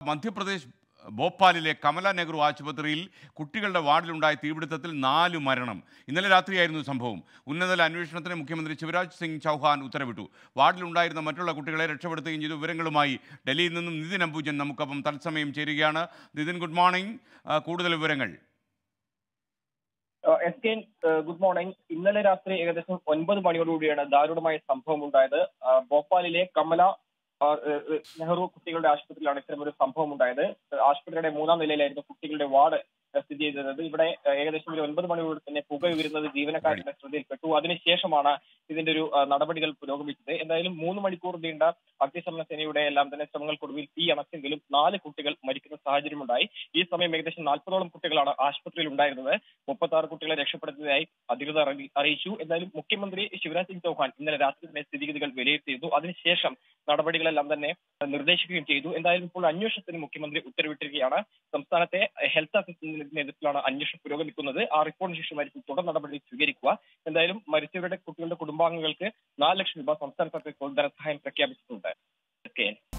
മധ്യപ്രദേശ് ഭോപ്പാലിലെ കമല നെഹ്റു ആശുപത്രിയിൽ കുട്ടികളുടെ വാർഡിലുണ്ടായ തീപിടുത്തത്തിൽ നാല് മരണം ഇന്നലെ രാത്രിയായിരുന്നു സംഭവം ഉന്നതതല അന്വേഷണത്തിന് മുഖ്യമന്ത്രി ശിവരാജ് സിംഗ് ചൗഹാൻ ഉത്തരവിട്ടു വാർഡിലുണ്ടായിരുന്ന മറ്റുള്ള കുട്ടികളെ രക്ഷപ്പെടുത്തുകയും ചെയ്തു വിവരങ്ങളുമായി ഡൽഹിയിൽ നിന്നും നിതിൻ അംബുജൻ നമുക്കൊപ്പം തത്സമയം ചേരുകയാണ് നിതിൻ ഗുഡ് മോർണിംഗ് ആ, കൂടുതൽ വിവരങ്ങൾ എസ് കെ ഗുഡ് മോർണിംഗ് ഇന്നലെ രാത്രി ഏകദേശം ഒൻപത് മണിയോടുകൂടിയാണ് ദാരുണമായ സംഭവം ഉണ്ടായത് ആ, ഭോപ്പാലിലെ കമല ആ, ഏ, ഏ, നെഹ്റു കുട്ടികളുടെ ആശുപത്രിയിലാണ് ഇത്തരമൊരു സംഭവം ഉണ്ടായത് ആശുപത്രിയുടെ മൂന്നാം നിലയിലായിരുന്നു കുട്ടികളുടെ വാർഡ് സ്ഥിതി ചെയ്തത് ഇവിടെ ഏ, ഏകദേശം ഒരു ഒൻപത് മണിയോട് തന്നെ പുക ഉയരുന്നത് ജീവനക്കാരുടെ ശ്രദ്ധയിൽപ്പെട്ടു അതിനുശേഷമാണ് ഇതിന്റെ ഒരു ആ, നടപടികൾ പുരോഗമിച്ചത് എന്തായാലും മൂന്ന് മണിക്കൂർ നീണ്ട അഗ്നിശമന സേനയുടെ എല്ലാം തന്നെ ശ്രമങ്ങൾക്കൊടുവിൽ തീ അണച്ചെങ്കിലും നാല് കുട്ടികൾ മരിക്കുന്ന സാഹചര്യമുണ്ടായി ഈ സമയം ഏകദേശം നാൽപ്പതോളം കുട്ടികളാണ് ആശുപത്രിയിൽ ഉണ്ടായിരുന്നത് മുപ്പത്തി ആറ് കുട്ടികളെ രക്ഷപ്പെടുത്തിയതായി അധികൃതർ അറി- അറിയിച്ചു എന്തായാലും മുഖ്യമന്ത്രി ശിവരാജ് സിംഗ് ചൗഹാൻ ഇന്നലെ രാത്രി തന്നെ സ്ഥിതിഗതികൾ വിലയിരുത്തിയിരുന്നു അതിനുശേഷം നടപടികളെല്ലാം തന്നെ നിർദ്ദേശിക്കുകയും ചെയ്തു എന്തായാലും ഇപ്പോൾ അന്വേഷണത്തിന് മുഖ്യമന്ത്രി ഉത്തരവിട്ടിരിക്കുകയാണ് സംസ്ഥാനത്തെ ഹെൽത്ത് അസിസ്റ്റന്റിന്റെ നേതൃത്വത്തിലാണ് അന്വേഷണം പുരോഗമിക്കുന്നത് ആ റിപ്പോർട്ടിന് ശേഷമായിരിക്കും തുടർ നടപടി സ്വീകരിക്കുക എന്തായാലും മരിച്ചവരുടെ കുട്ടികളുടെ കുടുംബാംഗങ്ങൾക്ക് നാല് ലക്ഷം രൂപ സംസ്ഥാന സർക്കാർ ഇപ്പോൾ ധനസഹായം പ്രഖ്യാപിച്ചിട്ടുണ്ട് എസ് കെ എൻ